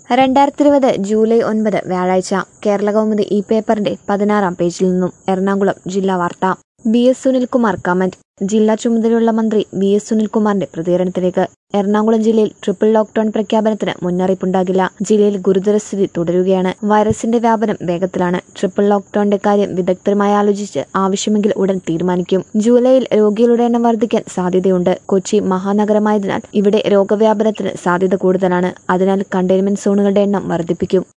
രണ്ടായിരത്തി ഇരുപത് ജൂലൈ ഒൻപത് വ്യാഴാഴ്ച കേരളകൗമുദി ഈ പേപ്പറിന്റെ പതിനാറാം പേജിൽ നിന്നും എറണാകുളം ജില്ലാ വാർത്ത ബി എസ് സുനിൽകുമാർ കമന്റ് ജില്ലാ ചുമതലയുള്ള മന്ത്രി വി എസ് സുനിൽകുമാറിന്റെ പ്രതികരണത്തിലേക്ക് എറണാകുളം ജില്ലയിൽ ട്രിപ്പിൾ ലോക്ഡൌൺ പ്രഖ്യാപനത്തിന് മുന്നറിയിപ്പുണ്ടാകില്ല ജില്ലയിൽ ഗുരുതര സ്ഥിതി തുടരുകയാണ് വൈറസിന്റെ വ്യാപനം വേഗത്തിലാണ് ട്രിപ്പിൾ ലോക്ഡൌണിന്റെ കാര്യം വിദഗ്ധരുമായി ആലോചിച്ച് ആവശ്യമെങ്കിൽ ഉടൻ തീരുമാനിക്കും ജൂലൈയിൽ രോഗികളുടെ എണ്ണം വർദ്ധിക്കാൻ സാധ്യതയുണ്ട് കൊച്ചി മഹാനഗരമായതിനാൽ ഇവിടെ രോഗവ്യാപനത്തിന് സാധ്യത കൂടുതലാണ് അതിനാൽ കണ്ടെയ്ൻമെന്റ് സോണുകളുടെ എണ്ണം വർദ്ധിപ്പിക്കും